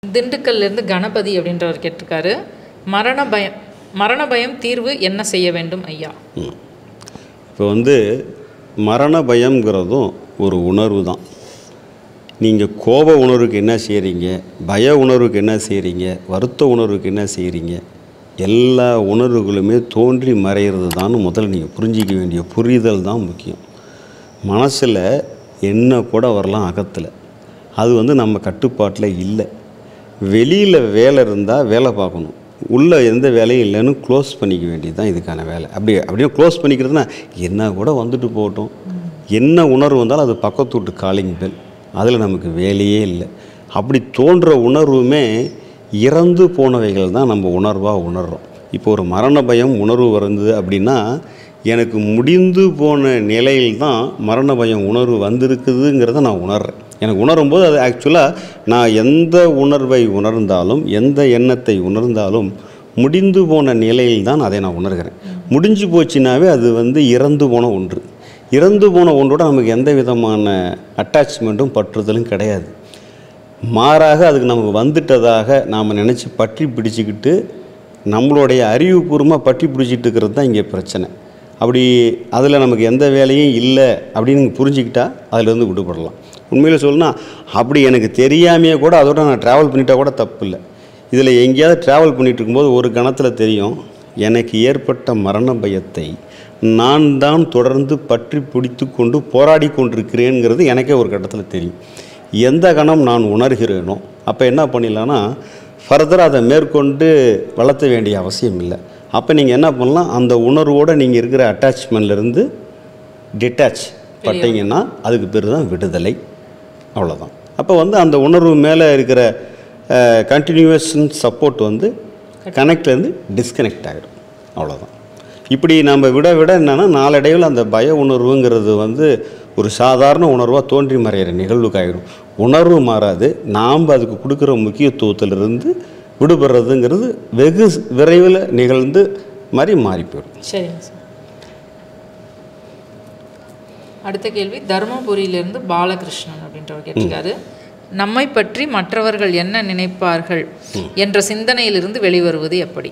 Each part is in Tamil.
திண்டுக்கல்லேருந்து கணபதி அப்படின்றவர் கேட்டிருக்காரு மரண பயம் மரண பயம் தீர்வு என்ன செய்ய வேண்டும் ஐயா இப்போ வந்து மரண பயம்ங்கிறதும் ஒரு உணர்வு தான் நீங்கள் கோப உணர்வுக்கு என்ன செய்கிறீங்க பய உணர்வுக்கு என்ன செய்கிறீங்க வருத்த உணர்வுக்கு என்ன செய்கிறீங்க எல்லா உணர்வுகளுமே தோன்றி மறைகிறது தான் முதல்ல நீங்கள் புரிஞ்சிக்க வேண்டிய புரிதல் தான் முக்கியம் மனசில் என்ன கூட வரலாம் அகத்தில் அது வந்து நம்ம கட்டுப்பாட்டில் இல்லை வெளியில் வேலை இருந்தால் வேலை பார்க்கணும் உள்ளே எந்த வேலையும் இல்லைன்னு க்ளோஸ் பண்ணிக்க வேண்டியது தான் இதுக்கான வேலை அப்படி அப்படியே க்ளோஸ் பண்ணிக்கிறதுனா என்ன கூட வந்துட்டு போகட்டும் என்ன உணர்வு வந்தாலும் அது பக்கத்து வீட்டு காலிங் பெல் அதில் நமக்கு வேலையே இல்லை அப்படி தோன்ற உணர்வுமே இறந்து போனவைகள் தான் நம்ம உணர்வாக உணர்றோம் இப்போ ஒரு மரண பயம் உணர்வு வருது அப்படின்னா எனக்கு முடிந்து போன நிலையில் தான் மரண பயம் உணர்வு வந்திருக்குதுங்கிறத நான் உணர்றேன் எனக்கு உணரும்போது அது ஆக்சுவலாக நான் எந்த உணர்வை உணர்ந்தாலும் எந்த எண்ணத்தை உணர்ந்தாலும் முடிந்து போன நிலையில் தான் அதை நான் உணர்கிறேன் முடிஞ்சு போச்சுனாவே அது வந்து இறந்து போன ஒன்று இறந்து போன ஒன்றோட நமக்கு எந்த விதமான அட்டாச்மெண்ட்டும் பற்றுதலும் கிடையாது மாறாக அதுக்கு நமக்கு வந்துட்டதாக நாம் நினச்சி பற்றி பிடிச்சிக்கிட்டு நம்மளுடைய அறிவுபூர்வமாக பற்றி பிடிச்சிட்டு இருக்கிறது தான் இங்கே பிரச்சனை அப்படி அதில் நமக்கு எந்த வேலையும் இல்லை அப்படின்னு நீங்க புரிஞ்சுக்கிட்டா அதிலேருந்து விடுபடலாம் உண்மையில் சொல்லணும்னா அப்படி எனக்கு தெரியாமையே கூட அதோட நான் ட்ராவல் பண்ணிட்டா கூட தப்பு இல்லை இதில் எங்கேயாவது ட்ராவல் பண்ணிட்டு இருக்கும்போது ஒரு கணத்தில் தெரியும் எனக்கு ஏற்பட்ட மரண பயத்தை நான் தான் தொடர்ந்து பற்றி பிடித்து கொண்டு போராடி கொண்டிருக்கிறேங்கிறது எனக்கே ஒரு கட்டத்தில் தெரியும் எந்த கணம் நான் உணர்கிறேனோ அப்போ என்ன பண்ணிடலான்னா ஃபர்தராக அதை மேற்கொண்டு வளர்த்த வேண்டிய அவசியம் இல்லை அப்போ நீங்கள் என்ன பண்ணலாம் அந்த உணர்வோடு நீங்கள் இருக்கிற அட்டாச்மெண்ட்லேருந்து டிட்டாச் பட்டீங்கன்னா அதுக்கு பேர் தான் விடுதலை அவ்வளோதான் அப்போ வந்து அந்த உணர்வு மேலே இருக்கிற கண்டினியூவேஷன் சப்போர்ட் வந்து கனெக்ட்லேருந்து டிஸ்கனெக்ட் ஆகிடும் அவ்வளோதான் இப்படி நம்ம விட விட என்னென்னா நாளடைவில் அந்த பய உணர்வுங்கிறது வந்து ஒரு சாதாரண உணர்வாக தோன்றி மறையிற நிகழ்வுக்கு ஆகிடும் உணர்வு மாறாது நாம் அதுக்கு கொடுக்குற முக்கியத்துவத்திலிருந்து விடுபடுறதுங்கிறது வெகு விரைவில் நிகழ்ந்து மாதிரி மாறி போயிடும் சரிங்க சார் அடுத்த கேள்வி தருமபுரியிலிருந்து பாலகிருஷ்ணன் அப்படின்றவர் கேட்டிருக்காரு நம்மை பற்றி மற்றவர்கள் என்ன நினைப்பார்கள் என்ற சிந்தனையிலிருந்து வெளிவருவது எப்படி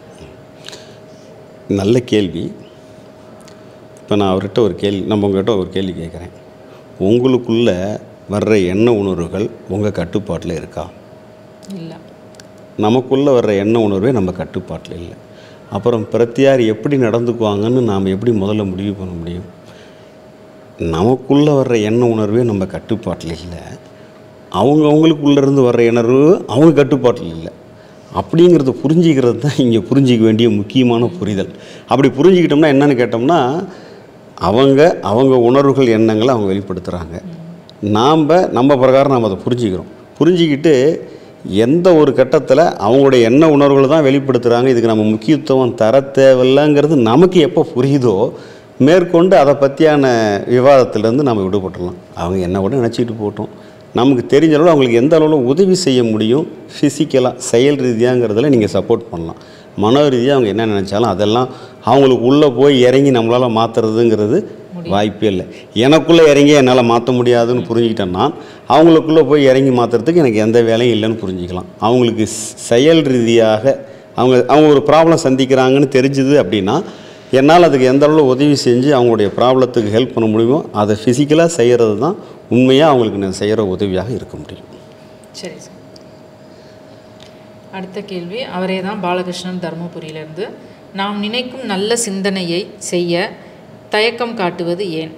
நல்ல கேள்வி இப்போ நான் அவர்கிட்ட ஒரு கேள்வி நம்ம உங்கள்கிட்ட ஒரு கேள்வி கேட்குறேன் உங்களுக்குள்ள வர்ற எண்ண உணர்வுகள் உங்கள் கட்டுப்பாட்டில் இருக்கா இல்லை நமக்குள்ளே வர்ற எண்ண உணர்வே நம்ம கட்டுப்பாட்டில் இல்லை அப்புறம் பிரத்தியார் எப்படி நடந்துக்குவாங்கன்னு நாம் எப்படி முதல்ல முடிவு பண்ண முடியும் நமக்குள்ளே வர்ற எண்ண உணர்வே நம்ம கட்டுப்பாட்டில் இல்லை அவங்க அவங்களுக்குள்ளேருந்து வர்ற உணர்வு அவங்க கட்டுப்பாட்டில் இல்லை அப்படிங்கிறத புரிஞ்சிக்கிறது தான் இங்கே புரிஞ்சிக்க வேண்டிய முக்கியமான புரிதல் அப்படி புரிஞ்சுக்கிட்டோம்னா என்னன்னு கேட்டோம்னா அவங்க அவங்க உணர்வுகள் எண்ணங்களை அவங்க வெளிப்படுத்துகிறாங்க நாம் நம்ம பிரகாரம் நாம் அதை புரிஞ்சுக்கிறோம் புரிஞ்சுக்கிட்டு எந்த ஒரு கட்டத்தில் அவங்களுடைய எண்ண உணர்வுகளை தான் வெளிப்படுத்துகிறாங்க இதுக்கு நம்ம முக்கியத்துவம் தர தேவையில்லைங்கிறது நமக்கு எப்போ புரியுதோ மேற்கொண்டு அதை பற்றியான விவாதத்திலேருந்து நம்ம விடுபட்டுடலாம் அவங்க என்ன கூட நினச்சிட்டு போட்டோம் நமக்கு தெரிஞ்ச அளவு அவங்களுக்கு எந்த அளவில் உதவி செய்ய முடியும் ஃபிசிக்கலாக செயல் ரீதியாங்கிறதுல நீங்கள் சப்போர்ட் பண்ணலாம் மன ரீதியாக அவங்க என்ன நினச்சாலும் அதெல்லாம் அவங்களுக்கு உள்ளே போய் இறங்கி நம்மளால் மாற்றுறதுங்கிறது வாய்ப்பே இல்லை எனக்குள்ளே இறங்கி என்னால் மாற்ற முடியாதுன்னு புரிஞ்சுக்கிட்டேன் நான் அவங்களுக்குள்ளே போய் இறங்கி மாற்றுறதுக்கு எனக்கு எந்த வேலையும் இல்லைன்னு புரிஞ்சுக்கலாம் அவங்களுக்கு ஸ்- செயல் ரீதியாக அவங்க அவங்க ஒரு ப்ராப்ளம் சந்திக்கிறாங்கன்னு தெரிஞ்சுது அப்படின்னா என்னால் அதுக்கு எந்த அளவில் உதவி செஞ்சு அவங்களுடைய ப்ராப்ளத்துக்கு ஹெல்ப் பண்ண முடியுமோ அதை ஃபிசிக்கலாக செய்கிறது தான் உண்மையாக அவங்களுக்கு நான் செய்கிற உதவியாக இருக்க முடியும் சரி சார் அடுத்த கேள்வி அவரே தான் பாலகிருஷ்ணன் தருமபுரியிலிருந்து நாம் நினைக்கும் நல்ல சிந்தனையை செய்ய தயக்கம் காட்டுவது ஏன்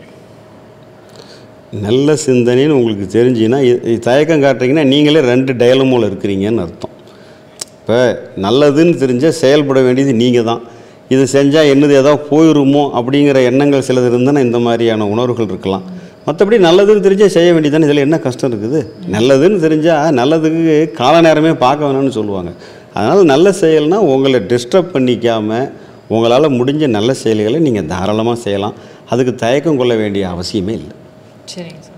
நல்ல சிந்தனைன்னு உங்களுக்கு தெரிஞ்சுன்னா இ- இ- தயக்கம் காட்டுறீங்கன்னா நீங்களே ரெண்டு டயலமோவில் இருக்கிறீங்கன்னு அர்த்தம் இப்போ நல்லதுன்னு தெரிஞ்சால் செயல்பட வேண்டியது நீங்கள் தான் இது செஞ்சால் என்னது ஏதாவது போயிருமோ அப்படிங்கிற எண்ணங்கள் சிலது இருந்தால் இந்த மாதிரியான உணர்வுகள் இருக்கலாம் மற்றபடி நல்லதுன்னு தெரிஞ்சால் செய்ய வேண்டியதானே இதில் என்ன கஷ்டம் இருக்குது நல்லதுன்னு தெரிஞ்சால் நல்லதுக்கு கால நேரமே பார்க்க வேணாம்னு சொல்லுவாங்க அதனால் நல்ல செயல்னால் உங்களை டிஸ்டர்ப் பண்ணிக்காமல் உங்களால் முடிஞ்ச நல்ல செயல்களை நீங்கள் தாராளமாக செய்யலாம் அதுக்கு தயக்கம் கொள்ள வேண்டிய அவசியமே இல்லை சரிங்க சார்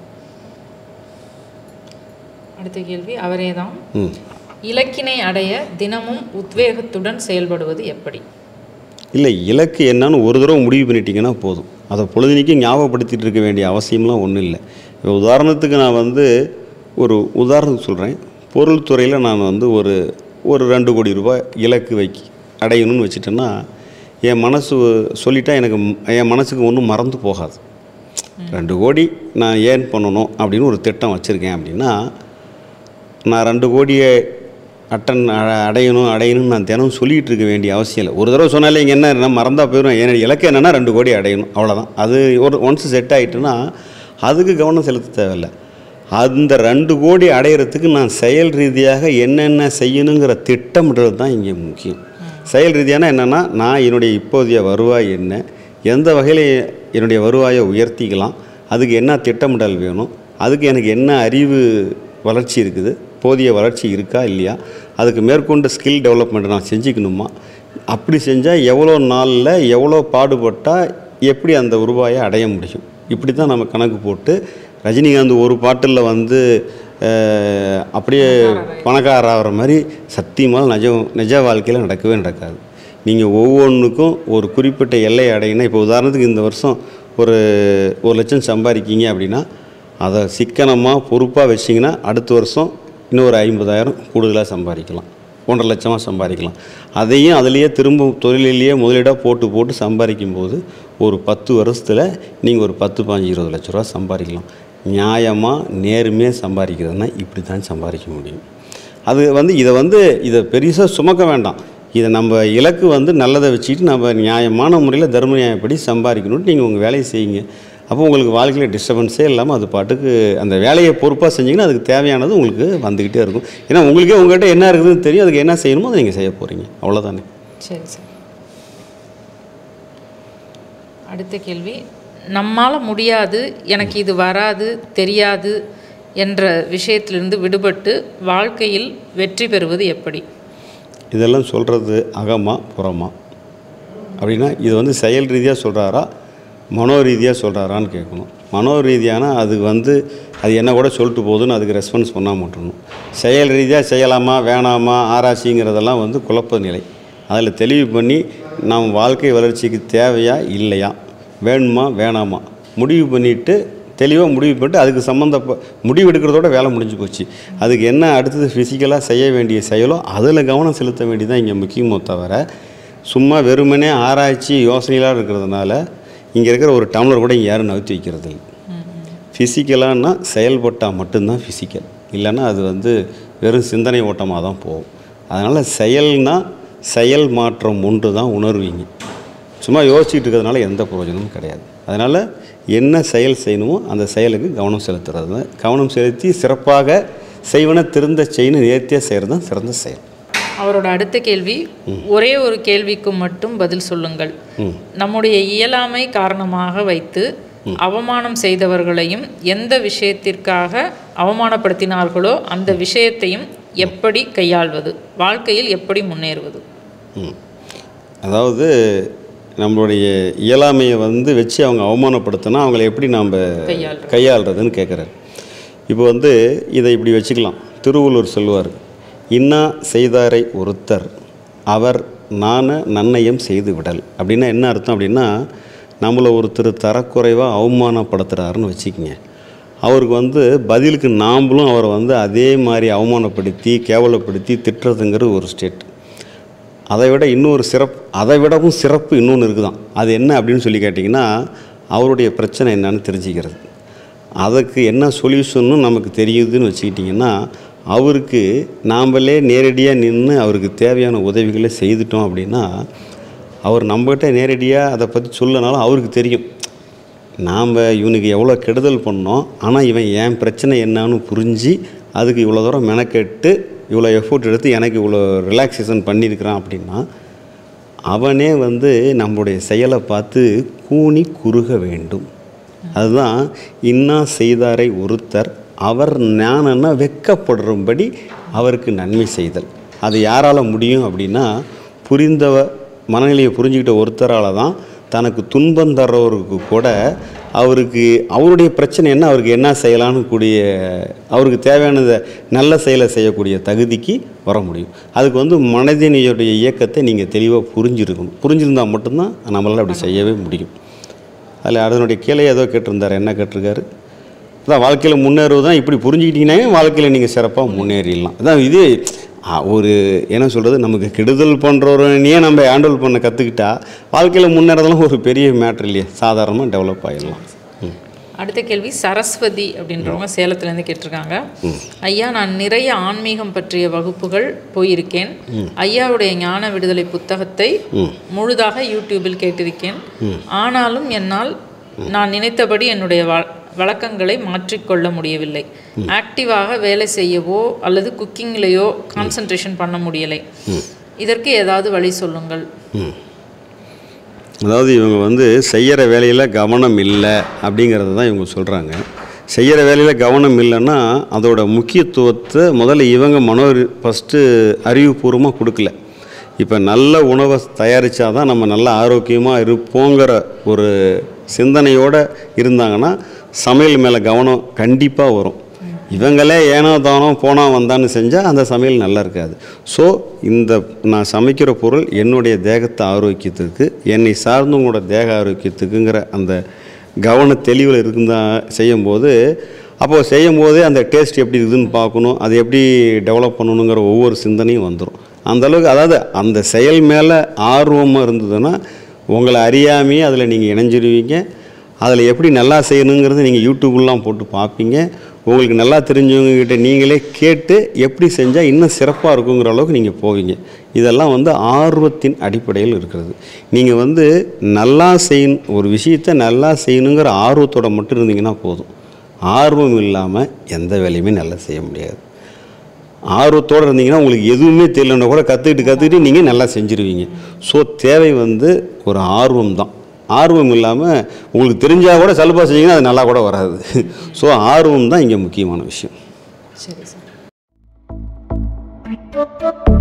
அடுத்த கேள்வி அவரே தான் ம் இலக்கினை அடைய தினமும் உத்வேகத்துடன் செயல்படுவது எப்படி இல்லை இலக்கு என்னன்னு ஒரு தடவை முடிவு பண்ணிட்டீங்கன்னா போதும் அதை பொழுதுனிக்கும் ஞாபகப்படுத்திட்டு இருக்க வேண்டிய அவசியம்லாம் ஒன்றும் இல்லை இப்போ உதாரணத்துக்கு நான் வந்து ஒரு உதாரணத்துக்கு சொல்கிறேன் பொருள் துறையில் நான் வந்து ஒரு ஒரு ரெண்டு கோடி ரூபாய் இலக்கு வைக்கி அடையணும்னு வச்சுட்டேன்னா என் மனசு சொல்லிட்டா எனக்கு ம்- என் மனசுக்கு ஒன்றும் மறந்து போகாது ரெண்டு கோடி நான் ஏன் பண்ணணும் அப்படின்னு ஒரு திட்டம் வச்சுருக்கேன் அப்படின்னா நான் ரெண்டு கோடியை அட்டன் அ- அடையணும் அடையணும்னு நான் தினம் சொல்லிகிட்டு இருக்க வேண்டிய அவசியம் இல்லை ஒரு தடவை சொன்னாலே இங்கே என்ன நான் மறந்தால் போயிடும் என் இலக்கு என்னென்னா ரெண்டு கோடி அடையணும் அவ்வளோதான் அது ஒரு ஒன்ஸ் செட் ஆகிட்டுன்னா அதுக்கு கவனம் செலுத்த தேவையில்லை அந்த ரெண்டு கோடி அடையிறதுக்கு நான் செயல் ரீதியாக என்னென்ன செய்யணுங்கிற திட்டம்ன்றது தான் இங்கே முக்கியம் செயல் ரீதியான என்னென்னா நான் என்னுடைய இப்போதைய வருவாய் என்ன எந்த வகையில் என்னுடைய வருவாயை உயர்த்திக்கலாம் அதுக்கு என்ன திட்டமிடல் வேணும் அதுக்கு எனக்கு என்ன அறிவு வளர்ச்சி இருக்குது போதிய வளர்ச்சி இருக்கா இல்லையா அதுக்கு மேற்கொண்டு ஸ்கில் டெவலப்மெண்ட் நான் செஞ்சுக்கணுமா அப்படி செஞ்சால் எவ்வளோ நாளில் எவ்வளோ பாடுபட்டால் எப்படி அந்த உருவாயை அடைய முடியும் இப்படி தான் நம்ம கணக்கு போட்டு ரஜினிகாந்த் ஒரு பாட்டில் வந்து அஹ், அப்படியே பணக்காரர் ஆகிற மாதிரி சத்தியமாக நிஜம் நிஜ வாழ்க்கையில் நடக்கவே நடக்காது நீங்கள் ஒவ்வொன்றுக்கும் ஒரு குறிப்பிட்ட எல்லை அடையினா இப்போ உதாரணத்துக்கு இந்த வருஷம் ஒரு ஒரு லட்சம் சம்பாதிக்கீங்க அப்படின்னா அதை சிக்கனமாக பொறுப்பாக வச்சிங்கன்னா அடுத்த வருஷம் இன்னொரு ஐம்பதாயிரம் கூடுதலாக சம்பாதிக்கலாம் ஒன்றரை லட்சமாக சம்பாதிக்கலாம் அதையும் அதுலேயே திரும்ப தொழிலிலேயே முதலீடாக போட்டு போட்டு சம்பாதிக்கும் போது ஒரு பத்து வருஷத்தில் நீங்கள் ஒரு பத்து பாஞ்சு இருபது லட்ச ரூபா சம்பாதிக்கலாம் நியாயமாக நேர்மையாக சம்பாதிக்கிறதுனா இப்படி தான் சம்பாதிக்க முடியும் அது வந்து இதை வந்து இதை பெருசாக சுமக்க வேண்டாம் இதை நம்ம இலக்கு வந்து நல்லதை வச்சுக்கிட்டு நம்ம நியாயமான முறையில் தர்ம நியாயப்படி சம்பாதிக்கணும்னு நீங்கள் உங்கள் வேலையை செய்யுங்க அப்போ உங்களுக்கு வாழ்க்கையில் டிஸ்டர்பன்ஸே இல்லாமல் அது பாட்டுக்கு அந்த வேலையை பொறுப்பாக செஞ்சீங்கன்னா அதுக்கு தேவையானது உங்களுக்கு வந்துக்கிட்டே இருக்கும் ஏன்னா உங்களுக்கே உங்கள்கிட்ட என்ன இருக்குதுன்னு தெரியும் அதுக்கு என்ன செய்யணுமோ அதை நீங்கள் செய்ய போகிறீங்க அவ்வளோதானே சரி சார் அடுத்த கேள்வி நம்மால் முடியாது எனக்கு இது வராது தெரியாது என்ற விஷயத்திலிருந்து விடுபட்டு வாழ்க்கையில் வெற்றி பெறுவது எப்படி இதெல்லாம் சொல்கிறது அகமா புறமா அப்படின்னா இது வந்து செயல் ரீதியாக சொல்கிறாரா மனோ ரீதியாக சொல்கிறாரான்னு கேட்கணும் மனோ ரீதியானா அதுக்கு வந்து அது என்ன கூட சொல்லிட்டு போகுதுன்னு அதுக்கு ரெஸ்பான்ஸ் பண்ணால் மட்டும் செயல் ரீதியாக செய்யலாமா வேணாமா ஆராய்ச்சிங்கிறதெல்லாம் வந்து குழப்ப நிலை அதில் தெளிவு பண்ணி நாம் வாழ்க்கை வளர்ச்சிக்கு தேவையா இல்லையா வேணுமா வேணாமா முடிவு பண்ணிவிட்டு தெளிவாக முடிவு பண்ணிட்டு அதுக்கு சம்மந்தப்ப முடிவு எடுக்கிறதோட வேலை முடிஞ்சு போச்சு அதுக்கு என்ன அடுத்தது ஃபிசிக்கலாக செய்ய வேண்டிய செயலோ அதில் கவனம் செலுத்த வேண்டியதான் இங்கே முக்கியமோ தவிர சும்மா வெறுமனே ஆராய்ச்சி யோசனைகளாக இருக்கிறதுனால இங்கே இருக்கிற ஒரு டம்ளர் கூட இங்கே யாரும் நகர்த்தி வைக்கிறது இல்லை ஃபிசிக்கலான்னா செயல்பட்டால் மட்டும்தான் ஃபிசிக்கல் இல்லைன்னா அது வந்து வெறும் சிந்தனை ஓட்டமாக தான் போகும் அதனால் செயல்னா செயல் மாற்றம் ஒன்று தான் உணர்வீங்க சும்மா யோசிச்சுட்டு இருக்கிறதுனால எந்த பிரயோஜனமும் கிடையாது அதனால் என்ன செயல் செய்யணுமோ அந்த செயலுக்கு கவனம் செலுத்துறது தான் கவனம் செலுத்தி சிறப்பாக செய்வன திருந்த செய்யணும் நேர்த்தியாக செய்கிறது தான் சிறந்த செயல் அவரோட அடுத்த கேள்வி ஒரே ஒரு கேள்விக்கு மட்டும் பதில் சொல்லுங்கள் ம் நம்முடைய இயலாமை காரணமாக வைத்து அவமானம் செய்தவர்களையும் எந்த விஷயத்திற்காக அவமானப்படுத்தினார்களோ அந்த விஷயத்தையும் எப்படி கையாள்வது வாழ்க்கையில் எப்படி முன்னேறுவது ம். அதாவது நம்மளுடைய இயலாமையை வந்து வச்சு அவங்க அவமானப்படுத்தினா அவங்கள எப்படி நாம் கையாள்றது கையாளுறதுன்னு கேட்குறாரு இப்போ வந்து இதை இப்படி வச்சுக்கலாம் திருவள்ளுவர் சொல்லுவார் இன்னா செய்தாரை ஒருத்தர் அவர் நான நன்னயம் செய்து விடல் அப்படின்னா என்ன அர்த்தம் அப்படின்னா நம்மளை ஒருத்தர் தரக்குறைவாக அவமானப்படுத்துகிறாருன்னு வச்சுக்கோங்க அவருக்கு வந்து பதிலுக்கு நாம்பளும் அவரை வந்து அதே மாதிரி அவமானப்படுத்தி கேவலப்படுத்தி திட்டுறதுங்கிற ஒரு ஸ்டேட் அதை விட இன்னொரு சிறப்பு அதை விடவும் சிறப்பு இன்னொன்று இருக்குதான் அது என்ன அப்படின்னு சொல்லி கேட்டிங்கன்னா அவருடைய பிரச்சனை என்னன்னு தெரிஞ்சுக்கிறது அதுக்கு என்ன சொல்யூஷன்னு நமக்கு தெரியுதுன்னு வச்சுக்கிட்டிங்கன்னா அவருக்கு நாம்பளே நேரடியாக நின்று அவருக்கு தேவையான உதவிகளை செய்துட்டோம் அப்படின்னா அவர் நம்மகிட்ட நேரடியாக அதை பற்றி சொல்லனாலும் அவருக்கு தெரியும் நாம் இவனுக்கு எவ்வளோ கெடுதல் பண்ணோம் ஆனால் இவன் என் பிரச்சனை என்னன்னு புரிஞ்சு அதுக்கு இவ்வளோ தூரம் மெனக்கெட்டு இவ்வளோ எஃபோர்ட் எடுத்து எனக்கு இவ்வளோ ரிலாக்ஸேஷன் பண்ணியிருக்கிறான் அப்படின்னா அவனே வந்து நம்முடைய செயலை பார்த்து கூனி குறுக வேண்டும் அதுதான் இன்னா செய்தாரை ஒருத்தர் அவர் ஞானன்னா வெக்கப்படுறும்படி அவருக்கு நன்மை செய்தல் அது யாரால் முடியும் அப்படின்னா புரிந்தவ மனநிலையை புரிஞ்சுக்கிட்ட ஒருத்தரால் தான் தனக்கு துன்பம் தர்றவருக்கு கூட அவருக்கு அவருடைய பிரச்சனை என்ன அவருக்கு என்ன செய்யலான்னு கூடிய அவருக்கு தேவையானதை நல்ல செயலை செய்யக்கூடிய தகுதிக்கு வர முடியும் அதுக்கு வந்து மனதினுடைய இயக்கத்தை நீங்கள் தெளிவாக புரிஞ்சிருக்கணும் புரிஞ்சிருந்தால் மட்டும்தான் நம்மளால் அப்படி செய்யவே முடியும் அதில் அதனுடைய கீழே ஏதோ கேட்டிருந்தார் என்ன கேட்டிருக்காரு அதான் வாழ்க்கையில் முன்னேறுவது தான் இப்படி புரிஞ்சுக்கிட்டீங்கன்னா வாழ்க்கையில் நீங்கள் சிறப்பாக முன்னேறிடலாம் அதான் இது ஆ, ஒரு என்ன சொல்கிறது நமக்கு கெடுதல் பண்ணுறவனையே நம்ம ஹேண்டில் பண்ண கற்றுக்கிட்டா வாழ்க்கையில் முன்னேறதெல்லாம் ஒரு பெரிய மேட்ரு இல்லையா சாதாரணமாக டெவலப் ஆகிடலாம் ம் அடுத்த கேள்வி சரஸ்வதி அப்படின்றவங்க சேலத்துலேருந்து கேட்டிருக்காங்க ஐயா நான் நிறைய ஆன்மீகம் பற்றிய வகுப்புகள் போயிருக்கேன் ஐயாவுடைய ஞான விடுதலை புத்தகத்தை முழுதாக யூடியூபில் கேட்டிருக்கேன் ஆனாலும் என்னால் நான் நினைத்தபடி என்னுடைய வ- வழக்கங்களை மாற்றிக்கொள்ள முடியவில்லை ஆக்டிவாக வேலை செய்யவோ அல்லது குக்கிங்லேயோ கான்சன்ட்ரேஷன் பண்ண முடியலை இதற்கு ஏதாவது வழி சொல்லுங்கள் அதாவது இவங்க வந்து செய்கிற வேலையில் கவனம் இல்லை அப்படிங்கிறத தான் இவங்க சொல்கிறாங்க செய்கிற வேலையில் கவனம் இல்லைன்னா அதோட முக்கியத்துவத்தை முதல்ல இவங்க மனோ ஃபஸ்ட்டு அறிவுபூர்வமாக கொடுக்கல இப்போ நல்ல உணவை தயாரித்தா தான் நம்ம நல்ல ஆரோக்கியமாக இருப்போங்கிற ஒரு சிந்தனையோடு இருந்தாங்கன்னா சமையல் மேலே கவனம் கண்டிப்பாக வரும் இவங்களே ஏனோ தானோ போனா வந்தான்னு செஞ்சால் அந்த சமையல் நல்லா இருக்காது ஸோ இந்த நான் சமைக்கிற பொருள் என்னுடைய தேகத்தை ஆரோக்கியத்துக்கு என்னை சார்ந்தவங்களோட தேக ஆரோக்கியத்துக்குங்கிற அந்த கவன தெளிவில் இருந்தா செய்யும்போது அப்போ செய்யும் போதே அந்த டேஸ்ட் எப்படி இருக்குதுன்னு பார்க்கணும் அது எப்படி டெவலப் பண்ணணுங்கிற ஒவ்வொரு சிந்தனையும் வந்துடும் அந்த அளவுக்கு அதாவது அந்த செயல் மேலே ஆர்வமாக இருந்ததுன்னா உங்களை அறியாமையே அதில் நீங்கள் இணைஞ்சிருவீங்க அதில் எப்படி நல்லா செய்யணுங்கிறது நீங்கள் யூடியூப்லாம் போட்டு பார்ப்பீங்க உங்களுக்கு நல்லா தெரிஞ்சவங்க கிட்ட நீங்களே கேட்டு எப்படி செஞ்சால் இன்னும் சிறப்பாக இருக்குங்கிற அளவுக்கு நீங்கள் போவீங்க இதெல்லாம் வந்து ஆர்வத்தின் அடிப்படையில் இருக்கிறது நீங்கள் வந்து நல்லா செய்யணும் ஒரு விஷயத்தை நல்லா செய்யணுங்கிற ஆர்வத்தோட மட்டும் இருந்தீங்கன்னா போதும் ஆர்வம் இல்லாமல் எந்த வேலையுமே நல்லா செய்ய முடியாது ஆர்வத்தோடு இருந்தீங்கன்னா உங்களுக்கு எதுவுமே தெரியலன்னா கூட கற்றுக்கிட்டு கற்றுக்கிட்டு நீங்கள் நல்லா செஞ்சுருவீங்க ஸோ தேவை வந்து ஒரு ஆர்வம் தான் ஆர்வம் இல்லாமல் உங்களுக்கு தெரிஞ்சால் கூட சலுப்பா செஞ்சீங்கன்னா அது நல்லா கூட வராது ஸோ ஆர்வம் தான் இங்கே முக்கியமான விஷயம் சரி சார்